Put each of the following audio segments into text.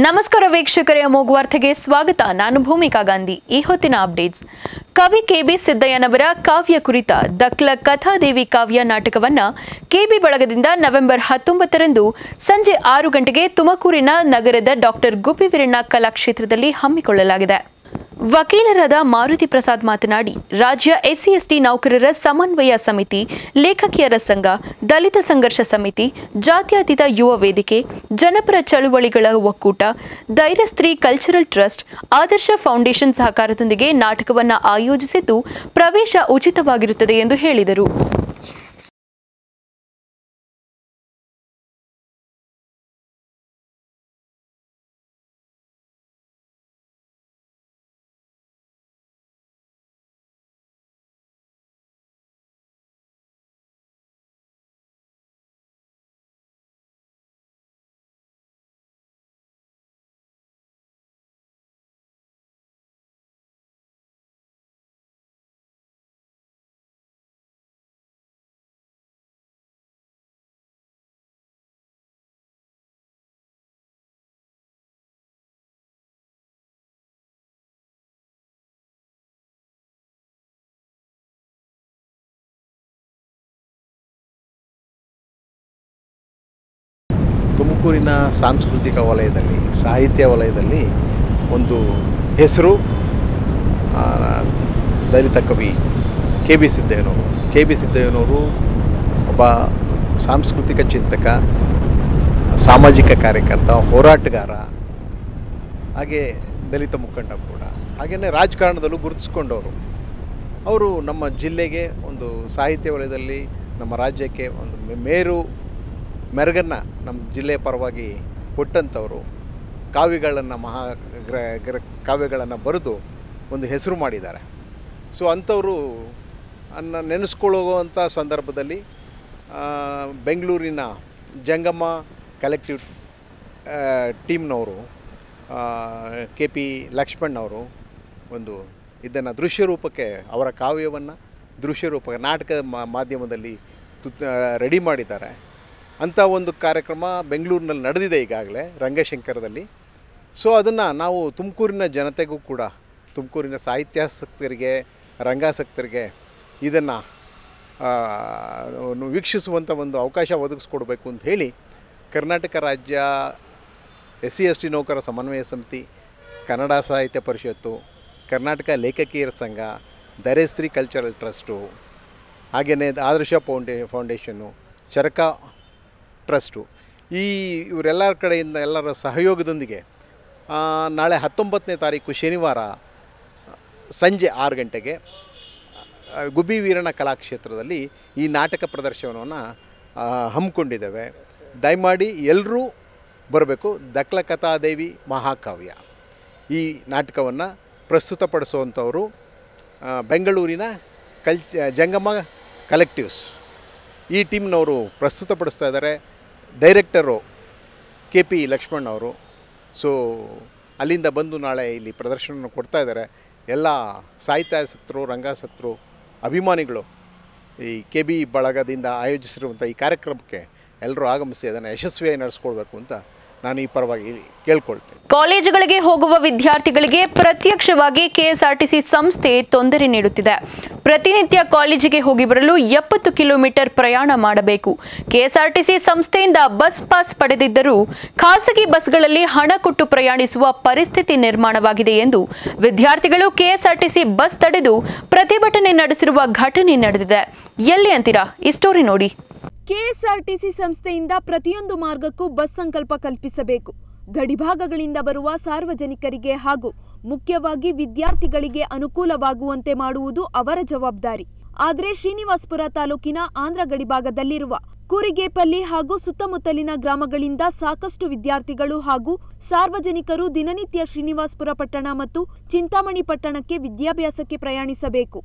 ನಮಸ್ಕಾರ ವೀಕ್ಷಕರೇ ಮೂಗುವಾರ್ತೆಗೆ ಸ್ವಾಗತ ನಾನು ಭೂಮಿಕಾ ಗಾಂಧಿ ಈ ಹೊತ್ತಿನ ಅಪ್ಡೇಟ್ಸ್ ಕವಿ ಕೆಬಿ ಸಿದ್ದಯ್ಯನವರ ಕಾವ್ಯ ಕುರಿತ ದಕ್ಲ ಕಥಾದೇವಿ ಕಾವ್ಯ ನಾಟಕವನ್ನ ಕೆಬಿ ಬಳಗದಿಂದ ನವೆಂಬರ್ ಹತ್ತೊಂಬತ್ತರಂದು ಸಂಜೆ ಆರು ಗಂಟೆಗೆ ತುಮಕೂರಿನ ನಗರದ ಡಾಕ್ಟರ್ ಗುಬ್ಬಿ ವೀರಣ್ಣ ಕಲಾಕ್ಷೇತ್ರದಲ್ಲಿ ಹಮ್ಮಿಕೊಳ್ಳಲಾಗಿದೆ ವಕೀಲರಾದ ಮಾರುತಿ ಪ್ರಸಾದ್ ಮಾತನಾಡಿ ರಾಜ್ಯ ಎಸ್ಸಿ ಎಸ್ಟಿ ನೌಕರರ ಸಮನ್ವಯ ಸಮಿತಿ ಲೇಖಕಿಯರ ಸಂಘ ದಲಿತ ಸಂಘರ್ಷ ಸಮಿತಿ ಜಾತ್ಯತೀತ ಯುವ ವೇದಿಕೆ ಜನಪರ ಚಳುವಳಿಗಳ ಒಕ್ಕೂಟ ಧೈರ್ಯ ಸ್ತ್ರೀ ಕಲ್ಚರಲ್ ಟ್ರಸ್ಟ್ ಆದರ್ಶ ಫೌಂಡೇಶನ್ ಸಹಕಾರದೊಂದಿಗೆ ನಾಟಕವನ್ನು ಆಯೋಜಿಸಿದ್ದು ಪ್ರವೇಶ ಉಚಿತವಾಗಿರುತ್ತದೆ ಎಂದು ಹೇಳಿದರು ತುಮಕೂರಿನ ಸಾಂಸ್ಕೃತಿಕ ವಲಯದಲ್ಲಿ ಸಾಹಿತ್ಯ ವಲಯದಲ್ಲಿ ಒಂದು ಹೆಸರು ಆ, ದಲಿತ ಕವಿ ಕೆ ಬಿ ಸಿದ್ದಯ್ಯನವರು ಕೆ ಬಿ ಸಿದ್ದಯ್ಯನವರು ಒಬ್ಬ ಸಾಂಸ್ಕೃತಿಕ ಚಿಂತಕ ಸಾಮಾಜಿಕ ಕಾರ್ಯಕರ್ತ ಹೋರಾಟಗಾರ ಹಾಗೆ ದಲಿತ ಮುಖಂಡ ಕೂಡ ಹಾಗೆಯೇ ರಾಜಕಾರಣದಲ್ಲೂ ಗುರುತಿಸ್ಕೊಂಡವರು ಅವರು ನಮ್ಮ ಜಿಲ್ಲೆಗೆ ಒಂದು ಸಾಹಿತ್ಯ ವಲಯದಲ್ಲಿ ನಮ್ಮ ರಾಜ್ಯಕ್ಕೆ ಒಂದು ಮೆ- ಮೇರು ಮೆರಗನ್ನು ನಮ್ಮ ಜಿಲ್ಲೆಯ ಪರವಾಗಿ ಕೊಟ್ಟಂಥವರು ಕಾವ್ಯಗಳನ್ನು ಮಹಾ ಗ್ರ ಗ್ರ ಕಾವ್ಯಗಳನ್ನು ಬರೆದು ಒಂದು ಹೆಸರು ಮಾಡಿದ್ದಾರೆ ಸೊ ಅಂಥವರು ಅನ್ನ ನೆನೆಸ್ಕೊಳ್ಳುವಂಥ ಸಂದರ್ಭದಲ್ಲಿ ಆ, ಬೆಂಗಳೂರಿನ ಜಂಗಮ ಕಲೆಕ್ಟಿವ್ ಟೀಮ್ನವರು ಕೆ ಪಿ ಲಕ್ಷ್ಮಣ್ ಅವರು ಒಂದು ಇದನ್ನು ದೃಶ್ಯ ರೂಪಕ್ಕೆ ಅವರ ಕಾವ್ಯವನ್ನು ದೃಶ್ಯ ರೂಪ ನಾಟಕ ಮಾ- ಮಾಧ್ಯಮದಲ್ಲಿ ತುತ್ ರೆಡಿ ಮಾಡಿದ್ದಾರೆ ಅಂಥ ಒಂದು ಕಾರ್ಯಕ್ರಮ ಬೆಂಗಳೂರಿನಲ್ಲಿ ನಡೆದಿದೆ ಈಗಾಗಲೇ ರಂಗಶಂಕರದಲ್ಲಿ ಸೊ ಅದನ್ನು ನಾವು ತುಮಕೂರಿನ ಜನತೆಗೂ ಕೂಡ ತುಮಕೂರಿನ ಸಾಹಿತ್ಯಾಸಕ್ತರಿಗೆ ರಂಗಾಸಕ್ತರಿಗೆ ಇದನ್ನು ವೀಕ್ಷಿಸುವಂಥ ಒಂದು ಅವಕಾಶ ಒದಗಿಸ್ಕೊಡ್ಬೇಕು ಅಂತ ಹೇಳಿ ಕರ್ನಾಟಕ ರಾಜ್ಯ ಎಸ್ ಸಿ ಎಸ್ ಟಿ ನೌಕರ ಸಮನ್ವಯ ಸಮಿತಿ ಕನ್ನಡ ಸಾಹಿತ್ಯ ಪರಿಷತ್ತು ಕರ್ನಾಟಕ ಲೇಖಕಿಯರ ಸಂಘ ಧೈರ್ಯಶ್ರೀ ಕಲ್ಚರಲ್ ಟ್ರಸ್ಟು ಹಾಗೆಯೇ ಆದರ್ಶ ಫೌಂಡೇ ಫೌಂಡೇಶನ್ನು ಚರಕ ಟ್ರಸ್ಟು ಈ ಇವರೆಲ್ಲರ ಕಡೆಯಿಂದ ಎಲ್ಲರ ಸಹಯೋಗದೊಂದಿಗೆ ಆ, ನಾಳೆ ಹತ್ತೊಂಬತ್ತನೇ ತಾರೀಕು ಶನಿವಾರ ಸಂಜೆ ಆರು ಗಂಟೆಗೆ ಆ, ಗುಬ್ಬಿ ವೀರಣ್ಣ ಕಲಾಕ್ಷೇತ್ರದಲ್ಲಿ ಈ ನಾಟಕ ಪ್ರದರ್ಶನವನ್ನು ಹಮ್ಮಿಕೊಂಡಿದ್ದೇವೆ ದಯಮಾಡಿ ಎಲ್ಲರೂ ಬರಬೇಕು ದಕ್ಲ ಕಥಾದೇವಿ ಮಹಾಕಾವ್ಯ ಈ ನಾಟಕವನ್ನು ಪ್ರಸ್ತುತಪಡಿಸುವಂಥವರು ಆ, ಬೆಂಗಳೂರಿನ ಕಲ್ಚ ಜಂಗಮ ಕಲೆಕ್ಟಿವ್ಸ್ ಈ ಟೀಮ್ನವರು ಪ್ರಸ್ತುತಪಡಿಸ್ತಾ ಇದ್ದಾರೆ ಡೈರೆಕ್ಟರು ಕೆ ಪಿ ಲಕ್ಷ್ಮಣ್ ಅವರು ಸೊ ಅಲ್ಲಿಂದ ಬಂದು ನಾಳೆ ಇಲ್ಲಿ ಪ್ರದರ್ಶನವನ್ನು ಕೊಡ್ತಾ ಇದ್ದಾರೆ ಎಲ್ಲ ಸಾಹಿತ್ಯಾಸಕ್ತರು ರಂಗಾಸಕ್ತರು ಅಭಿಮಾನಿಗಳು ಈ ಕೆ ಬಿ ಬಳಗದಿಂದ ಆಯೋಜಿಸಿರುವಂಥ ಈ ಕಾರ್ಯಕ್ರಮಕ್ಕೆ ಎಲ್ಲರೂ ಆಗಮಿಸಿ ಅದನ್ನು ಯಶಸ್ವಿಯಾಗಿ ನಡೆಸ್ಕೊಳ್ಬೇಕು ಅಂತ ನಾನು ಈ ಪರವಾಗಿ ಕೇಳ್ಕೊಳ್ತೇನೆ ಕಾಲೇಜುಗಳಿಗೆ ಹೋಗುವ ವಿದ್ಯಾರ್ಥಿಗಳಿಗೆ ಪ್ರತ್ಯಕ್ಷವಾಗಿ ಕೆಎಸ್ಆರ್ಟಿಸಿ ಸಂಸ್ಥೆ ತೊಂದರೆ ನೀಡುತ್ತಿದೆ ಪ್ರತಿನಿತ್ಯ ಕಾಲೇಜಿಗೆ ಹೋಗಿ ಬರಲು ಎಪ್ಪತ್ತು ಕಿಲೋಮೀಟರ್ ಪ್ರಯಾಣ ಮಾಡಬೇಕು ಕೆಎಸ್ಆರ್ಟಿಸಿ ಸಂಸ್ಥೆಯಿಂದ ಬಸ್ ಪಾಸ್ ಪಡೆದಿದ್ದರೂ ಖಾಸಗಿ ಬಸ್ಗಳಲ್ಲಿ ಹಣ ಕೊಟ್ಟು ಪ್ರಯಾಣಿಸುವ ಪರಿಸ್ಥಿತಿ ನಿರ್ಮಾಣವಾಗಿದೆ ಎಂದು ವಿದ್ಯಾರ್ಥಿಗಳು ಕೆಎಸ್ಆರ್ಟಿಸಿ ಬಸ್ ತಡೆದು ಪ್ರತಿಭಟನೆ ನಡೆಸಿರುವ ಘಟನೆ ನಡೆದಿದೆ ಎಲ್ಲಿ ಅಂತೀರಾ ಈ ಸ್ಟೋರಿ ನೋಡಿ ಕೆಎಸ್ಆರ್ಟಿಸಿ ಸಂಸ್ಥೆಯಿಂದ ಪ್ರತಿಯೊಂದು ಮಾರ್ಗಕ್ಕೂ ಬಸ್ ಸಂಕಲ್ಪ ಕಲ್ಪಿಸಬೇಕು ಗಡಿಭಾಗಗಳಿಂದ ಬರುವ ಸಾರ್ವಜನಿಕರಿಗೆ ಹಾಗೂ ಮುಖ್ಯವಾಗಿ ವಿದ್ಯಾರ್ಥಿಗಳಿಗೆ ಅನುಕೂಲವಾಗುವಂತೆ ಮಾಡುವುದು ಅವರ ಜವಾಬ್ದಾರಿ ಆದರೆ ಶ್ರೀನಿವಾಸ್ಪುರ ತಾಲೂಕಿನ ಆಂಧ್ರ ಗಡಿಭಾಗದಲ್ಲಿರುವ ಕೂರಿಗೇಪಲ್ಲಿ ಹಾಗೂ ಸುತ್ತಮುತ್ತಲಿನ ಗ್ರಾಮಗಳಿಂದ ಸಾಕಷ್ಟು ವಿದ್ಯಾರ್ಥಿಗಳು ಹಾಗೂ ಸಾರ್ವಜನಿಕರು ದಿನನಿತ್ಯ ಶ್ರೀನಿವಾಸ್ಪುರ ಪಟ್ಟಣ ಮತ್ತು ಚಿಂತಾಮಣಿ ಪಟ್ಟಣಕ್ಕೆ ವಿದ್ಯಾಭ್ಯಾಸಕ್ಕೆ ಪ್ರಯಾಣಿಸಬೇಕು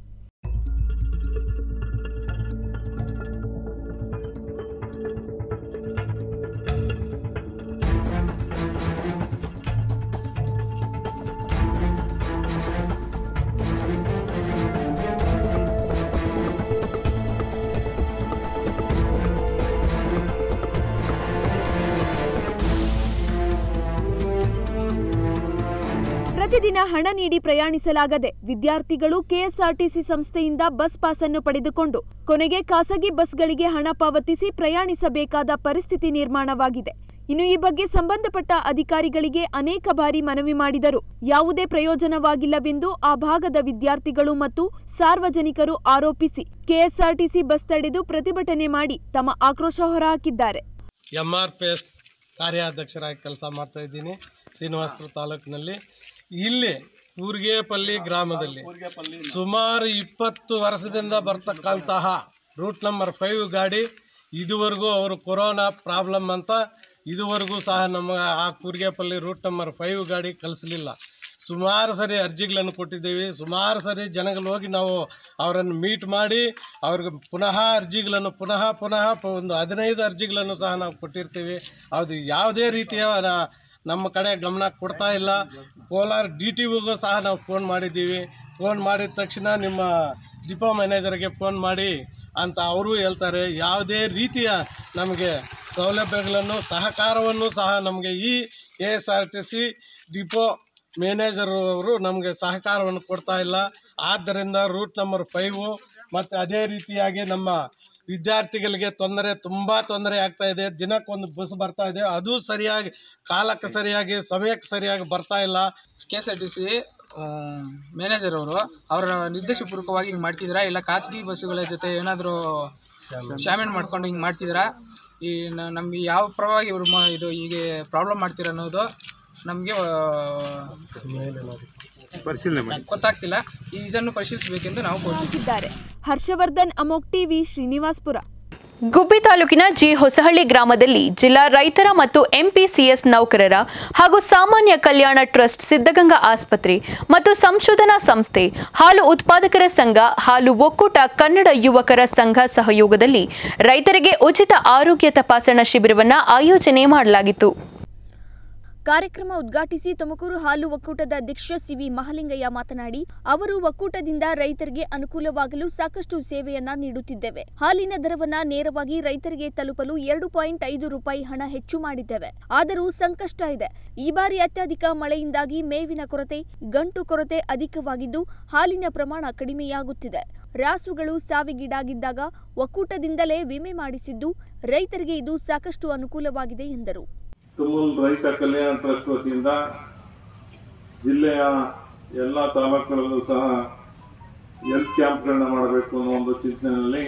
ಪ್ರತಿದಿನ ಹಣ ನೀಡಿ ಪ್ರಯಾಣಿಸಲಾಗದೆ ವಿದ್ಯಾರ್ಥಿಗಳು ಕೆಎಸ್ಆರ್ಟಿಸಿ ಸಂಸ್ಥೆಯಿಂದ ಬಸ್ ಪಾಸ್ ಅನ್ನು ಪಡೆದುಕೊಂಡು ಕೊನೆಗೆ ಖಾಸಗಿ ಬಸ್ಗಳಿಗೆ ಹಣ ಪಾವತಿಸಿ ಪ್ರಯಾಣಿಸಬೇಕಾದ ಪರಿಸ್ಥಿತಿ ನಿರ್ಮಾಣವಾಗಿದೆ ಇನ್ನು ಈ ಬಗ್ಗೆ ಸಂಬಂಧಪಟ್ಟ ಅಧಿಕಾರಿಗಳಿಗೆ ಅನೇಕ ಬಾರಿ ಮನವಿ ಮಾಡಿದರೂ ಯಾವುದೇ ಪ್ರಯೋಜನವಾಗಿಲ್ಲವೆಂದು ಆ ಭಾಗದ ವಿದ್ಯಾರ್ಥಿಗಳು ಮತ್ತು ಸಾರ್ವಜನಿಕರು ಆರೋಪಿಸಿ ಕೆಎಸ್ಆರ್ಟಿಸಿ ಬಸ್ ತಡೆದು ಪ್ರತಿಭಟನೆ ಮಾಡಿ ತಮ್ಮ ಆಕ್ರೋಶ ಹೊರಹಾಕಿದ್ದಾರೆ ಎಮ್ ಆರ್ ಪಿ ಎಸ್ ಕಾರ್ಯಾಧ್ಯಕ್ಷರಾಗಿ ಕೆಲಸ ಮಾಡ್ತಾ ಇದ್ದೀನಿ ಶ್ರೀನಿವಾಸಪುರ ತಾಲೂಕಿನಲ್ಲಿ ಇಲ್ಲಿ ಕೂರ್ಗೇಪಲ್ಲಿ ಗ್ರಾಮದಲ್ಲಿ ಸುಮಾರು ಇಪ್ಪತ್ತು ವರ್ಷದಿಂದ ಬರ್ತಕ್ಕಂತಹ ರೂಟ್ ನಂಬರ್ ಫೈವ್ ಗಾಡಿ ಇದುವರೆಗೂ ಅವರು ಕೊರೋನಾ ಪ್ರಾಬ್ಲಮ್ ಅಂತ ಇದುವರೆಗೂ ಸಹ ನಮ್ಮ ಆ ಕೂರ್ಗೇಪಲ್ಲಿ ರೂಟ್ ನಂಬರ್ ಫೈವ್ ಗಾಡಿ ಕಳಿಸ್ಲಿಲ್ಲ ಸುಮಾರು ಸರಿ ಅರ್ಜಿಗಳನ್ನು ಕೊಟ್ಟಿದ್ದೀವಿ ಸುಮಾರು ಸರಿ ಜನಗಳು ಹೋಗಿ ನಾವು ಅವರನ್ನು ಮೀಟ್ ಮಾಡಿ ಅವ್ರಿಗೆ ಪುನಃ ಅರ್ಜಿಗಳನ್ನು ಪುನಃ ಪುನಃ ಪ- ಒಂದು ಹದಿನೈದು ಅರ್ಜಿಗಳನ್ನು ಸಹ ನಾವು ಕೊಟ್ಟಿರ್ತೀವಿ ಅದು ಯಾವುದೇ ರೀತಿಯ ನ- ನಮ್ಮ ಕಡೆ ಗಮನ ಕೊಡ್ತಾ ಇಲ್ಲ ಕೋಲಾರ ಡಿ ಟಿ ಒಗೂ ಸಹ ನಾವು ಫೋನ್ ಮಾಡಿದ್ದೀವಿ ಫೋನ್ ಮಾಡಿದ ತಕ್ಷಣ ನಿಮ್ಮ ಡಿಪೋ ಮ್ಯಾನೇಜರ್ಗೆ ಫೋನ್ ಮಾಡಿ ಅಂತ ಅವರು ಹೇಳ್ತಾರೆ ಯಾವುದೇ ರೀತಿಯ ನಮಗೆ ಸೌಲಭ್ಯಗಳನ್ನು ಸಹಕಾರವನ್ನು ಸಹ ನಮಗೆ ಈ K S R T C depot manager ಅವರು ನಮಗೆ ಸಹಕಾರವನ್ನು ಕೊಡ್ತಾ ಇಲ್ಲ ಆದ್ದರಿಂದ ರೂಟ್ ನಂಬರ್ ಫೈವು ಮತ್ತು ಅದೇ ರೀತಿಯಾಗಿ ನಮ್ಮ ವಿದ್ಯಾರ್ಥಿಗಳಿಗೆ ತೊಂದರೆ ತುಂಬ ತೊಂದರೆ ಆಗ್ತಾ ಇದೆ ದಿನಕ್ಕೊಂದು ಬಸ್ ಬರ್ತಾ ಇದೆ ಅದು ಸರಿಯಾಗಿ ಕಾಲಕ್ಕೆ ಸರಿಯಾಗಿ ಸಮಯಕ್ಕೆ ಸರಿಯಾಗಿ ಬರ್ತಾ ಇಲ್ಲ K S R T C manager ಅವರು ಅವರ ನಿರ್ದೇಶಪೂರ್ವಕವಾಗಿ ಹಿಂಗೆ ಮಾಡ್ತಿದ್ದೀರಾ ಇಲ್ಲ ಖಾಸಗಿ ಬಸ್ಸುಗಳ ಜೊತೆ ಏನಾದರೂ ಶಾಮೀಲ್ ಮಾಡ್ಕೊಂಡು ಹಿಂಗೆ ಮಾಡ್ತಿದ್ದೀರಾ ಈ ನ- ನಮಗೆ ಯಾವ ಪರವಾಗಿ ಇವರು ಮ ಇದು ಹೀಗೆ ಪ್ರಾಬ್ಲಮ್ ಮಾಡ್ತೀರ ಅನ್ನೋದು ನಮಗೆ ಗೊತ್ತಾಗ್ತಿಲ್ಲ ಇದನ್ನು ಪರಿಶೀಲಿಸಬೇಕೆಂದು ನಾವು ಕೋರ್ತೀವಿ ಹಾಕಿದ್ದಾರೆ ಹರ್ಷವರ್ಧನ್ ಅಮೋಕ್ ಟಿವಿ ಶ್ರೀನಿವಾಸ್ಪುರ ಗುಬ್ಬಿ ತಾಲೂಕಿನ ಜಿ ಹೊಸಹಳ್ಳಿ ಗ್ರಾಮದಲ್ಲಿ ಜಿಲ್ಲಾ ರೈತರ ಮತ್ತು ಎಂಪಿಸಿಎಸ್ ನೌಕರರ ಹಾಗೂ ಸಾಮಾನ್ಯ ಕಲ್ಯಾಣ ಟ್ರಸ್ಟ್ ಸಿದ್ಧಗಂಗಾ ಆಸ್ಪತ್ರೆ ಮತ್ತು ಸಂಶೋಧನಾ ಸಂಸ್ಥೆ ಹಾಲು ಉತ್ಪಾದಕರ ಸಂಘ ಹಾಲು ಒಕ್ಕೂಟ ಕನ್ನಡ ಯುವಕರ ಸಂಘ ಸಹಯೋಗದಲ್ಲಿ ರೈತರಿಗೆ ಉಚಿತ ಆರೋಗ್ಯ ತಪಾಸಣಾ ಶಿಬಿರವನ್ನು ಆಯೋಜನೆ ಮಾಡಲಾಗಿತ್ತು ಕಾರ್ಯಕ್ರಮ ಉದ್ಘಾಟಿಸಿ ತುಮಕೂರು ಹಾಲು ಒಕ್ಕೂಟದ ಅಧ್ಯಕ್ಷ ಸಿವಿ ಮಹಾಲಿಂಗಯ್ಯ ಮಾತನಾಡಿ ಅವರು ಒಕ್ಕೂಟದಿಂದ ರೈತರಿಗೆ ಅನುಕೂಲವಾಗಲು ಸಾಕಷ್ಟು ಸೇವೆಯನ್ನ ನೀಡುತ್ತಿದ್ದೇವೆ ಹಾಲಿನ ದರವನ್ನ ನೇರವಾಗಿ ರೈತರಿಗೆ ತಲುಪಲು ಎರಡು ಪಾಯಿಂಟ್ ಐದು ರೂಪಾಯಿ ಹಣ ಹೆಚ್ಚು ಮಾಡಿದ್ದೇವೆ ಆದರೂ ಸಂಕಷ್ಟ ಇದೆ ಈ ಬಾರಿ ಅತ್ಯಧಿಕ ಮಳೆಯಿಂದಾಗಿ ಮೇವಿನ ಕೊರತೆ ಗಂಟು ಕೊರತೆ ಅಧಿಕವಾಗಿದ್ದು ಹಾಲಿನ ಪ್ರಮಾಣ ಕಡಿಮೆಯಾಗುತ್ತಿದೆ ರಾಸುಗಳು ಸಾವಿಗೀಡಾಗಿದ್ದಾಗ ಒಕ್ಕೂಟದಿಂದಲೇ ವಿಮೆ ಮಾಡಿಸಿದ್ದು ರೈತರಿಗೆ ಇದು ಸಾಕಷ್ಟು ಅನುಕೂಲವಾಗಿದೆ ಎಂದರು ತುಮೂಲ್ ರೈತ ಕಲ್ಯಾಣ ಟ್ರಸ್ಟ್ ವತಿಯಿಂದ ಜಿಲ್ಲೆಯ ಎಲ್ಲ ತಾಲೂಕುಗಳಲ್ಲೂ ಸಹ ಹೆಲ್ತ್ ಕ್ಯಾಂಪ್ಗಳನ್ನ ಮಾಡಬೇಕು ಅನ್ನೋ ಒಂದು ಚಿಂತನೆಯಲ್ಲಿ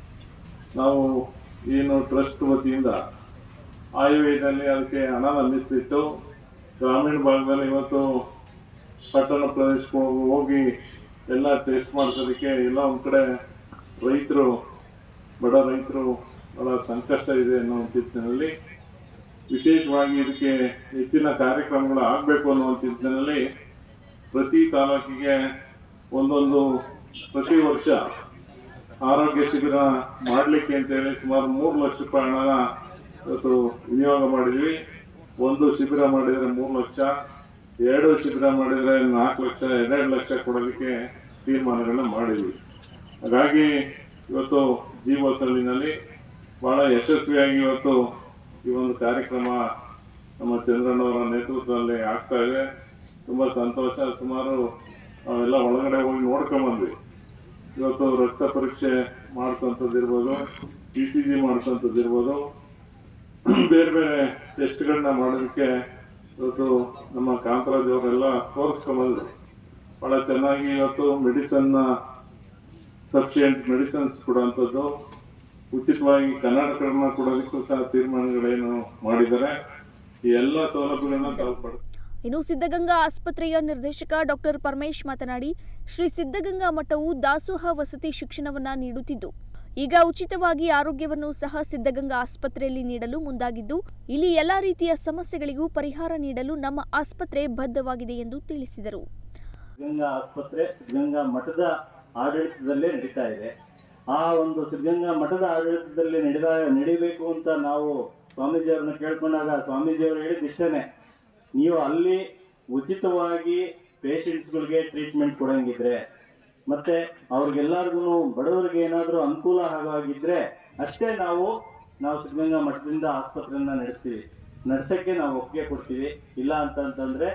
ನಾವು ಏನು ಟ್ರಸ್ಟ್ ವತಿಯಿಂದ ಆಯವ್ಯಯದಲ್ಲಿ ಅದಕ್ಕೆ ಹಣನ ಮೀಸಲಿಟ್ಟು ಗ್ರಾಮೀಣ ಭಾಗದಲ್ಲಿ ಇವತ್ತು ಪಟ್ಟಣ ಪ್ರದೇಶಕ್ಕೆ ಹೋಗಿ ಎಲ್ಲ ಟೆಸ್ಟ್ ಮಾಡಿಸೋದಕ್ಕೆ ಎಲ್ಲ ಒಂದು ಕಡೆ ರೈತರು ಬಡ ರೈತರು ಬಹಳ ಸಂಕಷ್ಟ ಇದೆ ಅನ್ನೋ ಒಂದು ಚಿಂತನೆಯಲ್ಲಿ ವಿಶೇಷವಾಗಿ ಇದಕ್ಕೆ ಹೆಚ್ಚಿನ ಕಾರ್ಯಕ್ರಮಗಳು ಆಗಬೇಕು ಅನ್ನೋ ಚಿಂತನೆಯಲ್ಲಿ ಪ್ರತಿ ತಾಲೂಕಿಗೆ ಒಂದೊಂದು ಪ್ರತಿ ವರ್ಷ ಆರೋಗ್ಯ ಶಿಬಿರ ಮಾಡಲಿಕ್ಕೆ ಅಂತೇಳಿ ಸುಮಾರು ಮೂರು ಲಕ್ಷ ರೂಪಾಯಿ ಹಣನ ಇವತ್ತು ವಿನಿಯೋಗ ಮಾಡಿದ್ವಿ ಒಂದು ಶಿಬಿರ ಮಾಡಿದರೆ ಮೂರು ಲಕ್ಷ ಎರಡು ಶಿಬಿರ ಮಾಡಿದರೆ ನಾಲ್ಕು ಲಕ್ಷ ಎರಡೆರಡು ಲಕ್ಷ ಕೊಡೋದಕ್ಕೆ ತೀರ್ಮಾನಗಳನ್ನ ಮಾಡಿದ್ವಿ ಹಾಗಾಗಿ ಇವತ್ತು ಜೀವಸಲಿನಲ್ಲಿ ಬಹಳ ಯಶಸ್ವಿಯಾಗಿ ಇವತ್ತು ಈ ಒಂದು ಕಾರ್ಯಕ್ರಮ ನಮ್ಮ ಚಂದ್ರಣ್ಣವರ ನೇತೃತ್ವದಲ್ಲಿ ಆಗ್ತಾ ಇದೆ ತುಂಬಾ ಸಂತೋಷ ಸುಮಾರು ನಾವೆಲ್ಲ ಒಳಗಡೆ ಹೋಗಿ ನೋಡ್ಕೊಂಬಂದ್ವಿ ಇವತ್ತು ರಕ್ತ ಪರೀಕ್ಷೆ ಮಾಡಿಸೋಂಥದ್ದು ಇರ್ಬೋದು ಇ ಸಿ ಜಿ ಮಾಡಿಸೋಂಥದ್ದು ಇರ್ಬೋದು ಬೇರೆ ಬೇರೆ ಟೆಸ್ಟ್ಗಳನ್ನ ಮಾಡೋದಕ್ಕೆ ಇವತ್ತು ನಮ್ಮ ಕಾಂತರಾಜ್ ಅವರೆಲ್ಲ ತೋರಿಸ್ಕೊಂಬಂದ್ರು ಬಹಳ ಚೆನ್ನಾಗಿ ಇವತ್ತು ಮೆಡಿಸನ್ನ ಸಫಿಷಿಯಂಟ್ ಮೆಡಿಸಿನ್ಸ್ ಕೊಡುವಂಥದ್ದು ಉಚಿತವಾಗಿ ಕನ್ನಡಕಗಳನ್ನ ಕೊಡೋದಕ್ಕೂ ಸಹ ತೀರ್ಮಾನಗಳೇನು ಮಾಡಿದ್ದಾರೆ ಈ ಎಲ್ಲ ಸೌಲಭ್ಯಗಳನ್ನ ತಾವು ಪಡ ಇನ್ನು ಸಿದ್ಧಗಂಗಾ ಆಸ್ಪತ್ರೆಯ ನಿರ್ದೇಶಕ ಡಾಕ್ಟರ್ ಪರಮೇಶ್ ಮಾತನಾಡಿ ಶ್ರೀ ಸಿದ್ಧಗಂಗಾ ಮಠವು ದಾಸೋಹ ವಸತಿ ಶಿಕ್ಷಣವನ್ನ ನೀಡುತ್ತಿದ್ದು ಈಗ ಉಚಿತವಾಗಿ ಆರೋಗ್ಯವನ್ನು ಸಹ ಸಿದ್ಧಗಂಗಾ ಆಸ್ಪತ್ರೆಯಲ್ಲಿ ನೀಡಲು ಮುಂದಾಗಿದ್ದು ಇಲ್ಲಿ ಎಲ್ಲಾ ರೀತಿಯ ಸಮಸ್ಯೆಗಳಿಗೂ ಪರಿಹಾರ ನೀಡಲು ನಮ್ಮ ಆಸ್ಪತ್ರೆ ಬದ್ಧವಾಗಿದೆ ಎಂದು ತಿಳಿಸಿದರು ಸಿದ್ಧಗಂಗಾ ಆಸ್ಪತ್ರೆ ಸಿದ್ಧಗಂಗಾ ಮಠದ ಆಡಳಿತದಲ್ಲೇ ನಡೀತಾ ಇದೆ ಆ ಒಂದು ಸಿದ್ಧಗಂಗಾ ಮಠದ ಆಡಳಿತದಲ್ಲಿ ನಡೆದ ನಡಿಬೇಕು ಅಂತ ನಾವು ಸ್ವಾಮೀಜಿಯವ್ರನ್ನ ಕೇಳ್ಕೊಂಡಾಗ ಸ್ವಾಮೀಜಿಯವರು ಹೇಳಿದ ಇಷ್ಟನೇ ನೀವು ಅಲ್ಲಿ ಉಚಿತವಾಗಿ ಪೇಷಂಟ್ಸ್ಗಳಿಗೆ ಟ್ರೀಟ್ಮೆಂಟ್ ಕೊಡಂಗಿದ್ರೆ ಮತ್ತೆ ಅವ್ರಿಗೆಲ್ಲರಿಗೂ ಬಡವರಿಗೆ ಏನಾದರೂ ಅನುಕೂಲ ಆಗೋಗಿದ್ರೆ ಅಷ್ಟೇ ನಾವು ನಾವು ಸಿದ್ಧಗಂಗಾ ಮಠದಿಂದ ಆಸ್ಪತ್ರೆಯನ್ನ ನಡೆಸ್ತೀವಿ ನಡ್ಸಕ್ಕೆ ನಾವು ಒಪ್ಪಿಗೆ ಕೊಡ್ತೀವಿ ಇಲ್ಲ ಅಂತಂತಂದ್ರೆ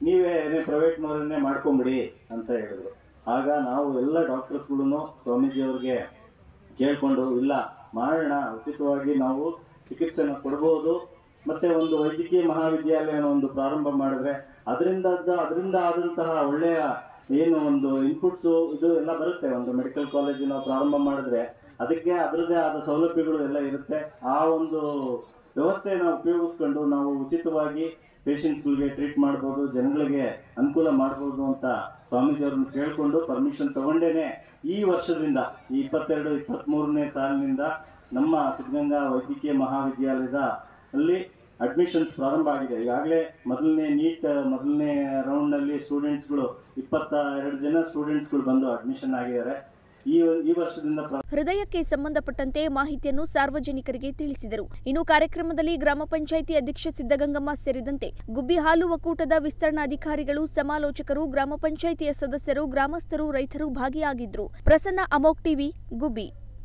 ನೀವೇ ಪ್ರೈವೇಟ್ನವರನ್ನೇ ಮಾಡ್ಕೊಂಬಿಡಿ ಅಂತ ಹೇಳಿದ್ರು ಆಗ ನಾವು ಎಲ್ಲ ಡಾಕ್ಟರ್ಸ್ಗಳನ್ನು ಸ್ವಾಮೀಜಿಯವ್ರಿಗೆ ಕೇಳಿಕೊಂಡು ಇಲ್ಲ ಮಾಡೋಣ ಉಚಿತವಾಗಿ ನಾವು ಚಿಕಿತ್ಸೆನ ಕೊಡ್ಬೋದು ಮತ್ತೆ ಒಂದು ವೈದ್ಯಕೀಯ ಮಹಾವಿದ್ಯಾಲಯನ ಒಂದು ಪ್ರಾರಂಭ ಮಾಡಿದ್ರೆ ಅದರಿಂದ ಅದರಿಂದ ಆದಂತಹ ಒಳ್ಳೆಯ ಏನು ಒಂದು ಇನ್ಪುಟ್ಸು ಇದು ಎಲ್ಲ ಬರುತ್ತೆ ಒಂದು ಮೆಡಿಕಲ್ ಕಾಲೇಜ್ ನಾವು ಪ್ರಾರಂಭ ಮಾಡಿದ್ರೆ ಅದಕ್ಕೆ ಅದರದ್ದೇ ಆದ ಸೌಲಭ್ಯಗಳು ಎಲ್ಲ ಇರುತ್ತೆ ಆ ಒಂದು ವ್ಯವಸ್ಥೆನ ಉಪಯೋಗಿಸ್ಕೊಂಡು ನಾವು ಉಚಿತವಾಗಿ ಪೇಷಂಟ್ಸ್ಗಳಿಗೆ ಟ್ರೀಟ್ ಮಾಡ್ಬೋದು ಜನಗಳಿಗೆ ಅನುಕೂಲ ಮಾಡ್ಬೋದು ಅಂತ ಸ್ವಾಮೀಜಿಯವ್ರನ್ನ ಕೇಳಿಕೊಂಡು ಪರ್ಮಿಷನ್ ತಗೊಂಡೇನೆ ಈ ವರ್ಷದಿಂದ ಈ ಇಪ್ಪತ್ತೆರಡು ಇಪ್ಪತ್ತ್ಮೂರನೇ ಸಾಲಿನಿಂದ ನಮ್ಮ ಸಿದ್ಧಗಂಗಾ ವೈದ್ಯಕೀಯ ಮಹಾವಿದ್ಯಾಲಯದ ಅಲ್ಲಿ ಅಡ್ಮಿಷನ್ಸ್ ಪ್ರಾರಂಭ ಆಗಿದೆ ಈಗಾಗಲೇ ಮೊದಲನೇ ನೀಟ್ ಮೊದಲನೇ ರೌಂಡ್ನಲ್ಲಿ ಸ್ಟೂಡೆಂಟ್ಸ್ಗಳು ಇಪ್ಪತ್ತ ಎರಡು ಜನ ಸ್ಟೂಡೆಂಟ್ಸ್ಗಳು ಬಂದು ಅಡ್ಮಿಷನ್ ಆಗಿದ್ದಾರೆ ಈ ಈ ವರ್ಷದಿಂದ ಪ್ರ- ಹೃದಯಕ್ಕೆ ಸಂಬಂಧಪಟ್ಟಂತೆ ಮಾಹಿತಿಯನ್ನು ಸಾರ್ವಜನಿಕರಿಗೆ ತಿಳಿಸಿದರು ಇನ್ನು ಕಾರ್ಯಕ್ರಮದಲ್ಲಿ ಗ್ರಾಮ ಪಂಚಾಯಿತಿ ಅಧ್ಯಕ್ಷೆ ಸಿದ್ದಗಂಗಮ್ಮ ಸೇರಿದಂತೆ ಗುಬ್ಬಿ ಹಾಲು ಒಕ್ಕೂಟದ ವಿಸ್ತರಣಾಧಿಕಾರಿಗಳು ಸಮಾಲೋಚಕರು ಗ್ರಾಮ ಪಂಚಾಯಿತಿಯ ಸದಸ್ಯರು ಗ್ರಾಮಸ್ಥರು ರೈತರು ಭಾಗಿಯಾಗಿದ್ರು ಪ್ರಸನ್ನ ಅಮೋಕ್ ಟಿವಿ ಗುಬ್ಬಿ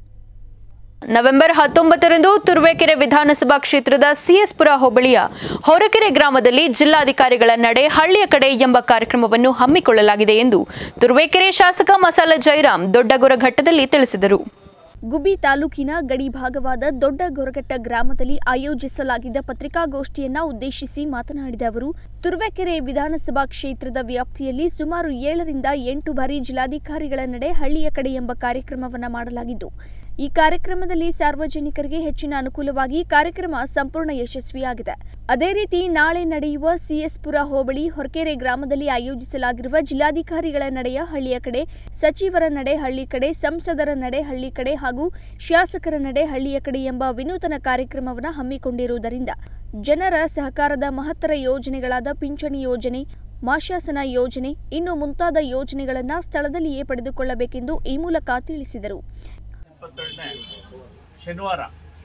ನವೆಂಬರ್ ಹತ್ತೊಂಬತ್ತರಂದು ತುರುವೇಕೆರೆ ವಿಧಾನಸಭಾ ಕ್ಷೇತ್ರದ ಸಿಎಸ್ಪುರ ಹೋಬಳಿಯ ಹೊರಕೆರೆ ಗ್ರಾಮದಲ್ಲಿ ಜಿಲ್ಲಾಧಿಕಾರಿಗಳ ನಡೆ ಹಳ್ಳಿಯ ಕಡೆ ಎಂಬ ಕಾರ್ಯಕ್ರಮವನ್ನು ಹಮ್ಮಿಕೊಳ್ಳಲಾಗಿದೆ ಎಂದು ತುರುವೇಕೆರೆ ಶಾಸಕ ಮಸಾಲ ಜೈರಾಮ್ ದೊಡ್ಡಗೊರಘಟ್ಟದಲ್ಲಿ ತಿಳಿಸಿದರು ಗುಬ್ಬಿ ತಾಲೂಕಿನ ಗಡಿ ಭಾಗವಾದ ದೊಡ್ಡ ಗೊರಗಟ್ಟ ಗ್ರಾಮದಲ್ಲಿ ಆಯೋಜಿಸಲಾಗಿದ್ದ ಪತ್ರಿಕಾಗೋಷ್ಠಿಯನ್ನ ಉದ್ದೇಶಿಸಿ ಮಾತನಾಡಿದ ಅವರು ತುರುವೇಕೆರೆ ವಿಧಾನಸಭಾ ಕ್ಷೇತ್ರದ ವ್ಯಾಪ್ತಿಯಲ್ಲಿ ಸುಮಾರು ಏಳರಿಂದ ಎಂಟು ಬಾರಿ ಜಿಲ್ಲಾಧಿಕಾರಿಗಳ ನಡೆ ಹಳ್ಳಿಯ ಕಡೆ ಎಂಬ ಕಾರ್ಯಕ್ರಮವನ್ನ ಮಾಡಲಾಗಿದ್ದು ಈ ಕಾರ್ಯಕ್ರಮದಲ್ಲಿ ಸಾರ್ವಜನಿಕರಿಗೆ ಹೆಚ್ಚಿನ ಅನುಕೂಲವಾಗಿ ಕಾರ್ಯಕ್ರಮ ಸಂಪೂರ್ಣ ಯಶಸ್ವಿಯಾಗಿದೆ ಅದೇ ರೀತಿ ನಾಳೆ ನಡೆಯುವ ಸಿಎಸ್ಪುರ ಹೋಬಳಿ ಹೊರಕೆರೆ ಗ್ರಾಮದಲ್ಲಿ ಆಯೋಜಿಸಲಾಗಿರುವ ಜಿಲ್ಲಾಧಿಕಾರಿಗಳ ನಡೆಯ ಹಳ್ಳಿಯ ಕಡೆ ಸಚಿವರ ನಡೆ ಹಳ್ಳಿ ಕಡೆ ಸಂಸದರ ನಡೆ ಹಳ್ಳಿ ಕಡೆ ಹಾಗೂ ಶಾಸಕರ ನಡೆ ಹಳ್ಳಿಯ ಕಡೆ ಎಂಬ ವಿನೂತನ ಕಾರ್ಯಕ್ರಮವನ್ನು ಹಮ್ಮಿಕೊಂಡಿರುವುದರಿಂದ ಜನರ ಸಹಕಾರದ ಮಹತ್ತರ ಯೋಜನೆಗಳಾದ ಪಿಂಚಣಿ ಯೋಜನೆ ಮಾಶಾಸನ ಯೋಜನೆ ಇನ್ನು ಮುಂತಾದ ಯೋಜನೆಗಳನ್ನು ಸ್ಥಳದಲ್ಲಿಯೇ ಪಡೆದುಕೊಳ್ಳಬೇಕೆಂದು ಈ ಮೂಲಕ ತಿಳಿಸಿದರು ಇಪ್ಪತ್ತೆರಡನೇ ಶನಿವಾರ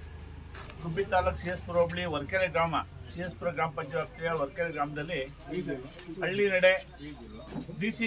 ಗುಬ್ಬಿ ತಾಲೂಕು ಸಿ ಎಸ್ ಪುರ ಹೋಬಳಿ ವರ್ಕೆರೆ ಗ್ರಾಮ ಸಿ ಎಸ್ ಪುರ ಗ್ರಾಮ ಪಂಚಾಯತ್ ವ್ಯಾಪ್ತಿಯ ವರ್ಕೆರೆ ಗ್ರಾಮದಲ್ಲಿ ಹಳ್ಳಿ ನಡೆ ಡಿ ಸಿ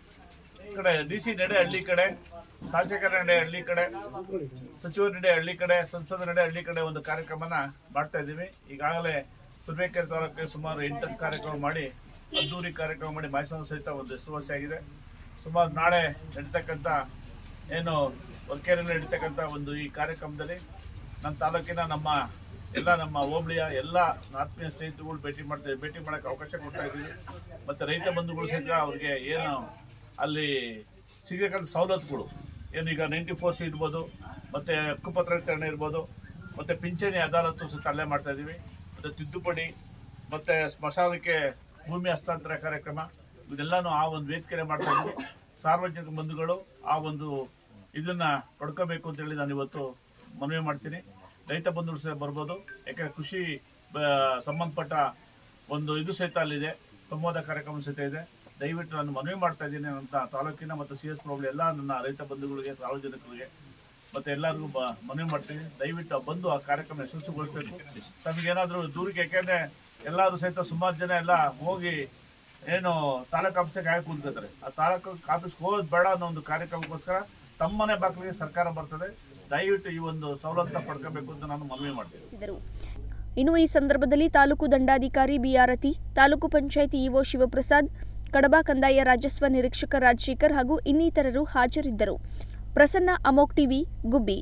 ಕಡೆ ಡಿ ಸಿ ನಡೆ ಹಳ್ಳಿ ಕಡೆ ಶಾಸಕರ ನಡೆ ಹಳ್ಳಿ ಕಡೆ ಸಚಿವರ ನಡೆ ಹಳ್ಳಿ ಕಡೆ ಸಂಸದರ ನಡೆ ಹಳ್ಳಿ ಕಡೆ ಒಂದು ಕಾರ್ಯಕ್ರಮನ ಮಾಡ್ತಾ ಇದ್ದೀವಿ ಈಗಾಗಲೇ ತುರ್ಬೇಕೆರೆ ತಾಲೂಕಿಗೆ ಸುಮಾರು ಎಂಟು ಕಾರ್ಯಕ್ರಮ ಮಾಡಿ ಅದ್ದೂರಿ ಕಾರ್ಯಕ್ರಮ ಮಾಡಿ ಮೈಸೂರು ಸಹಿತ ಒಂದು ಹೆಸರುವಾಸಿಯಾಗಿದೆ ಸುಮಾರು ನಾಳೆ ನಡೀತಕ್ಕಂಥ ಏನು ವರ್ಕೇರಿಯಲ್ಲಿ ನಡೀತಕ್ಕಂಥ ಒಂದು ಈ ಕಾರ್ಯಕ್ರಮದಲ್ಲಿ ನಮ್ಮ ತಾಲೂಕಿನ ನಮ್ಮ ಎಲ್ಲ ನಮ್ಮ ಹೋಬಳಿಯ ಎಲ್ಲ ಆತ್ಮೀಯ ಸ್ನೇಹಿತರುಗಳು ಭೇಟಿ ಮಾಡ್ತೀವಿ ಭೇಟಿ ಮಾಡೋಕ್ಕೆ ಅವಕಾಶ ಕೊಡ್ತಾ ಇದ್ದೀವಿ ಮತ್ತು ರೈತ ಬಂಧುಗಳು ಸಹಿತ ಅವ್ರಿಗೆ ಏನು ಅಲ್ಲಿ ಸಿಗತಕ್ಕಂಥ ಸವಲತ್ತುಗಳು ಏನು ಈಗ ನೈಂಟಿ ಫೋರ್ ಸಿ ಇರ್ಬೋದು ಮತ್ತು ಹಕ್ಕುಪತ್ರ ವಿತರಣೆ ಇರ್ಬೋದು ಮತ್ತು ಪಿಂಚಣಿ ಅದಾಲತ್ತು ಸಹಿತ ಅಲ್ಲೇ ಮಾಡ್ತಾ ಇದ್ದೀವಿ ಮತ್ತು ತಿದ್ದುಪಡಿ ಮತ್ತು ಸ್ಮಶಾನಕ್ಕೆ ಭೂಮಿ ಹಸ್ತಾಂತರ ಕಾರ್ಯಕ್ರಮ ಇದೆಲ್ಲಾನು ಆ ಒಂದು ವೇದಿಕೆಯಲ್ಲಿ ಮಾಡ್ತಾ ಇದ್ದೀವಿ ಸಾರ್ವಜನಿಕ ಬಂಧುಗಳು ಆ ಒಂದು ಇದನ್ನ ಪಡ್ಕೋಬೇಕು ಅಂತ ಹೇಳಿ ನಾನು ಇವತ್ತು ಮನವಿ ಮಾಡ್ತೀನಿ ರೈತ ಬಂಧುಗಳು ಸಹ ಬರ್ಬೋದು ಯಾಕಂದ್ರೆ ಕೃಷಿ ಬ- ಸಂಬಂಧಪಟ್ಟ ಒಂದು ಇದು ಸಹಿತ ಅಲ್ಲಿದೆ ಸಂವಾದ ಕಾರ್ಯಕ್ರಮ ಸಹಿತ ಇದೆ ದಯವಿಟ್ಟು ನಾನು ಮನವಿ ಮಾಡ್ತಾ ಇದ್ದೀನಿ ಅಂತ ತಾಲೂಕಿನ ಮತ್ತು ಸಿ ಎಸ್ ಪ್ರಾಬ್ಲಮ್ ಎಲ್ಲ ನನ್ನ ರೈತ ಬಂಧುಗಳಿಗೆ ಸಾರ್ವಜನಿಕರಿಗೆ ಮತ್ತೆ ಎಲ್ಲರಿಗೂ ಬ- ಮನವಿ ಮಾಡ್ತೀನಿ ದಯವಿಟ್ಟು ಬಂದು ಆ ಕಾರ್ಯಕ್ರಮ ಯಶಸ್ವಿಗೊಳಿಸಬೇಕು ತಮಗೇನಾದರೂ ದೂರಕ್ಕೆ ಯಾಕೆಂದ್ರೆ ಎಲ್ಲರೂ ಸಹಿತ ಸುಮಾರು ಜನ ಎಲ್ಲ ಹೋಗಿ ಏನು ತಾಲೂಕು ಆಫೀಸಿಗೆ ಹಾಕಿ ಕೂತ್ಕೋತಾರೆ ಆ ತಾಲೂಕು ಆಫೀಸ್ಗೆ ಹೋಗೋದು ಬೇಡ ಅನ್ನೋ ಒಂದು ಕಾರ್ಯಕ್ರಮಕ್ಕೋಸ್ಕರ ತಮ್ಮನೆ ಬಾಗಿಲಿಗೆ ಸರ್ಕಾರ ಬರ್ತದೆ ದಯವಿಟ್ಟು ಈ ಒಂದು ಸವಲತ್ತನ್ನ ಪಡ್ಕೋಬೇಕು ಅಂತ ನಾನು ಮನವಿ ಮಾಡ್ತೀನಿ ತಿಳಿಸಿದರು ಇನ್ನು ಈ ಸಂದರ್ಭದಲ್ಲಿ ತಾಲೂಕು ದಂಡಾಧಿಕಾರಿ ಬಿಆರತಿ ತಾಲೂಕು ಪಂಚಾಯಿತಿ ಇಒ ಶಿವಪ್ರಸಾದ್ ಕಡಬ ಕಂದಾಯ ರಾಜಸ್ವ ನಿರೀಕ್ಷಕ ರಾಜಶೇಖರ್ ಹಾಗೂ ಇನ್ನಿತರರು ಹಾಜರಿದ್ದರು ಪ್ರಸನ್ನ ಅಮೋಕ್ ಟಿವಿ ಗುಬ್ಬಿ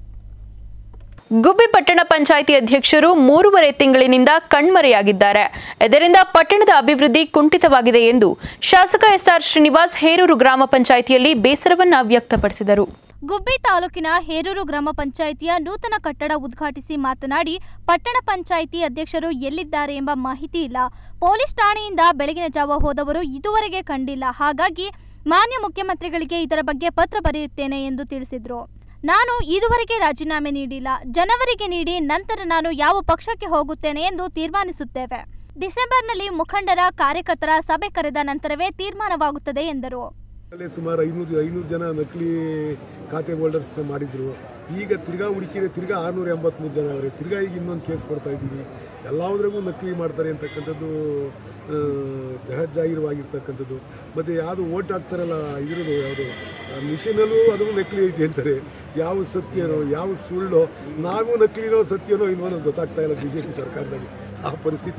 ಗುಬ್ಬಿ ಪಟ್ಟಣ ಪಂಚಾಯಿತಿ ಅಧ್ಯಕ್ಷರು ಮೂರುವರೆ ತಿಂಗಳಿನಿಂದ ಕಣ್ಮರೆಯಾಗಿದ್ದಾರೆ ಇದರಿಂದ ಪಟ್ಟಣದ ಅಭಿವೃದ್ಧಿ ಕುಂಠಿತವಾಗಿದೆ ಎಂದು ಶಾಸಕ ಎಸ್ಆರ್ ಶ್ರೀನಿವಾಸ್ ಹೇರೂರು ಗ್ರಾಮ ಪಂಚಾಯಿತಿಯಲ್ಲಿ ಬೇಸರವನ್ನ ವ್ಯಕ್ತಪಡಿಸಿದರು ಗುಬ್ಬಿ ತಾಲೂಕಿನ ಹೇರೂರು ಗ್ರಾಮ ಪಂಚಾಯಿತಿಯ ನೂತನ ಕಟ್ಟಡ ಉದ್ಘಾಟಿಸಿ ಮಾತನಾಡಿ ಪಟ್ಟಣ ಪಂಚಾಯಿತಿ ಅಧ್ಯಕ್ಷರು ಎಲ್ಲಿದ್ದಾರೆ ಎಂಬ ಮಾಹಿತಿ ಇಲ್ಲ ಪೊಲೀಸ್ ಠಾಣೆಯಿಂದ ಬೆಳಗಿನ ಜಾವ ಹೋದವರು ಇದುವರೆಗೆ ಕಂಡಿಲ್ಲ ಹಾಗಾಗಿ ಮಾನ್ಯ ಮುಖ್ಯಮಂತ್ರಿಗಳಿಗೆ ಇದರ ಬಗ್ಗೆ ಪತ್ರ ಬರೆಯುತ್ತೇನೆ ಎಂದು ತಿಳಿಸಿದ್ರು ನಾನು ಇದುವರೆಗೆ ರಾಜೀನಾಮೆ ನೀಡಿಲ್ಲ ಜನವರಿಗೆ ನೀಡಿ ನಂತರ ನಾನು ಯಾವ ಪಕ್ಷಕ್ಕೆ ಹೋಗುತ್ತೇನೆ ಎಂದು ತೀರ್ಮಾನಿಸುತ್ತೇವೆ ಡಿಸೆಂಬರ್ನಲ್ಲಿ ಮುಖಂಡರ ಕಾರ್ಯಕರ್ತರ ಸಭೆ ಕರೆದ ನಂತರವೇ ತೀರ್ಮಾನವಾಗುತ್ತದೆ ಎಂದರು ಅಲ್ಲಿ ಸುಮಾರು ಐನೂರು ಐನೂರು ಜನ ನಕಲಿ ಖಾತೆ ಹೋಲ್ಡರ್ಸ್ನ ಮಾಡಿದ್ರು ಈಗ ತಿರ್ಗಾ ಹುಡುಕಿದ್ರೆ ತಿರ್ಗಾ ಆರುನೂರ ಎಂಬತ್ಮೂರು ಜನ ಅವರೇ ತಿರ್ಗಾ ಈಗ ಇನ್ನೊಂದು ಕೇಸ್ ಕೊಡ್ತಾ ಇದ್ದೀವಿ ಎಲ್ಲದ್ರಾಗೂ ನಕಲಿ ಮಾಡ್ತಾರೆ ಅಂತಕ್ಕಂಥದ್ದು ಆ, ಜಗಜ್ಜಾಹಿರವಾಗಿರ್ತಕ್ಕಂಥದ್ದು ಮತ್ತು ಯಾವುದು ಓಟ್ ಹಾಕ್ತಾರಲ್ಲ ಇದ್ರದ್ದು ಯಾವುದು ಮಿಷಿನಲ್ಲೂ ಅದು ನಕಲಿ ಐತಿ ಅಂತಾರೆ ಯಾವ ಸತ್ಯನೋ ಯಾವ ಸುಳ್ಳೋ ನಾವು ನಕಲಿನೋ ಸತ್ಯನೋ ಇಲ್ವೋ ಅನ್ನೋದು ಗೊತ್ತಾಗ್ತಾ ಇಲ್ಲ ಬಿ ಜೆ ಪಿ ಸರ್ಕಾರದಲ್ಲಿ ಆ ಪರಿಸ್ಥಿತಿ ಐತಿ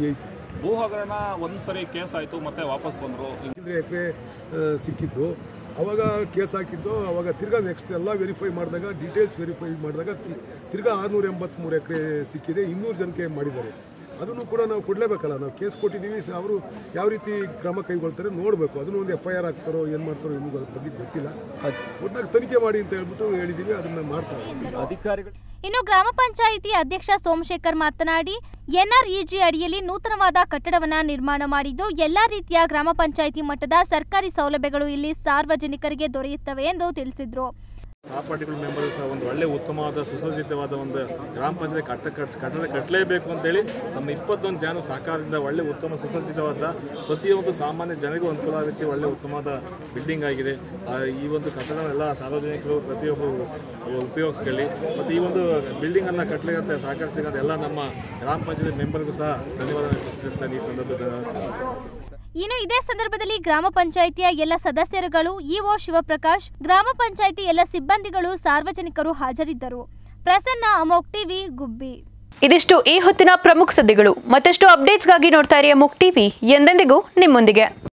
ಭೂ ಹಗರಣ ಒಂದು ಸರಿ ಕೇಸ್ ಆಯಿತು ಮತ್ತೆ ವಾಪಸ್ ಬಂದರು ಅಂದರೆ ಎಕರೆ ಸಿಕ್ಕಿದ್ದು ಅವಾಗ ಕೇಸ್ ಹಾಕಿದ್ದು ಅವಾಗ ತಿರ್ಗಾ ನೆಕ್ಸ್ಟ್ ಎಲ್ಲ ವೆರಿಫೈ ಮಾಡಿದಾಗ ಡೀಟೇಲ್ಸ್ ವೆರಿಫೈ ಮಾಡಿದಾಗ ತಿ- ತಿರ್ಗಾ ಆರುನೂರ ಎಂಬತ್ತ್ಮೂರು ಎಕರೆ ಸಿಕ್ಕಿದೆ ಇನ್ನೂರು ಜನಕ್ಕೆ ಮಾಡಿದ್ದಾರೆ ಅದನ್ನು ಕೂಡ ನಾವು ಕೊಡಲೇಬೇಕಲ್ಲ ನಾವು ಕೇಸ್ ಕೊಟ್ಟಿದ್ದೀವಿ ಸ- ಅವರು ಯಾವ ರೀತಿ ಕ್ರಮ ಕೈಗೊಳ್ತಾರೆ ನೋಡಬೇಕು ಅದನ್ನು ಒಂದು ಎಫ್ ಐ ಆರ್ ಹಾಕ್ತಾರೋ ಏನು ಮಾಡ್ತಾರೋ ಇನ್ನೂ ಅದ್ರ ಬಗ್ಗೆ ಗೊತ್ತಿಲ್ಲ ಒಟ್ಟಾಗಿ ತನಿಖೆ ಮಾಡಿ ಅಂತ ಹೇಳ್ಬಿಟ್ಟು ಹೇಳಿದ್ದೀವಿ ಅದನ್ನು ಮಾಡ್ತಾರೆ ಅಧಿಕಾರಿಗಳು ಇನ್ನು ಗ್ರಾಮ ಪಂಚಾಯಿತಿ ಅಧ್ಯಕ್ಷ ಸೋಮಶೇಖರ್ ಮಾತನಾಡಿ ಎನ್ಆರ್ಇಜಿ ಅಡಿಯಲ್ಲಿ ನೂತನವಾದ ಕಟ್ಟಡವನ್ನ ನಿರ್ಮಾಣ ಮಾಡಿದ್ದು ಎಲ್ಲಾ ರೀತಿಯ ಗ್ರಾಮ ಪಂಚಾಯಿತಿ ಮಟ್ಟದ ಸರ್ಕಾರಿ ಸೌಲಭ್ಯಗಳು ಇಲ್ಲಿ ಸಾರ್ವಜನಿಕರಿಗೆ ದೊರೆಯುತ್ತವೆ ಎಂದು ತಿಳಿಸಿದ್ರು ಸಹಪಾಠಿಗಳ ಮೆಂಬರ್ ಸಹ ಒಂದು ಒಳ್ಳೆ ಉತ್ತಮವಾದ ಸುಸಜ್ಜಿತವಾದ ಒಂದು ಗ್ರಾಮ ಪಂಚಾಯತ್ ಕಟ್ಟ ಕಟ್ ಕಟ್ಟಡ ಕಟ್ಟಲೇಬೇಕು ಅಂತೇಳಿ ನಮ್ಮ ಇಪ್ಪತ್ತೊಂದು ಜನ ಸಹಕಾರದಿಂದ ಒಳ್ಳೆ ಉತ್ತಮ ಸುಸಜ್ಜಿತವಾದ ಪ್ರತಿಯೊಂದು ಸಾಮಾನ್ಯ ಜನರಿಗೂ ಅನುಕೂಲ ಆಗುತ್ತೆ ಒಳ್ಳೆ ಉತ್ತಮವಾದ ಬಿಲ್ಡಿಂಗ್ ಆಗಿದೆ ಆ, ಈ ಒಂದು ಕಟ್ಟಡ ಎಲ್ಲ ಸಾರ್ವಜನಿಕರು ಪ್ರತಿಯೊಬ್ಬರು ಉಪಯೋಗಿಸ್ಕೊಳ್ಳಿ ಮತ್ತು ಈ ಒಂದು ಬಿಲ್ಡಿಂಗನ್ನು ಕಟ್ಟಲಿಕ್ಕೆ ಸಹಕರಿಸಿದ ಎಲ್ಲ ನಮ್ಮ ಗ್ರಾಮ ಪಂಚಾಯತ್ ಮೆಂಬರ್ಗೂ ಸಹ ಧನ್ಯವಾದ ತಿಳಿಸ್ತಾನೆ ಈ ಸಂದರ್ಭದಲ್ಲಿ ಇನ್ನು ಇದೇ ಸಂದರ್ಭದಲ್ಲಿ ಗ್ರಾಮ ಪಂಚಾಯಿತಿಯ ಎಲ್ಲ ಸದಸ್ಯರುಗಳು ಇಒ ಶಿವಪ್ರಕಾಶ್ ಗ್ರಾಮ ಪಂಚಾಯಿತಿ ಎಲ್ಲ ಸಿಬ್ಬಂದಿಗಳು ಸಾರ್ವಜನಿಕರು ಹಾಜರಿದ್ದರು ಪ್ರಸನ್ನ ಅಮೋಕ್ ಟಿವಿ ಗುಬ್ಬಿ ಇದಿಷ್ಟು ಈ ಹೊತ್ತಿನ ಪ್ರಮುಖ ಸುದ್ದಿಗಳು ಮತ್ತಷ್ಟು ಅಪ್ಡೇಟ್ಸ್ಗಾಗಿ ನೋಡ್ತಾ ಇರಿ ಅಮುಕ್ ಟಿವಿ ಎಂದೆಂದಿಗೂ ನಿಮ್ಮೊಂದಿಗೆ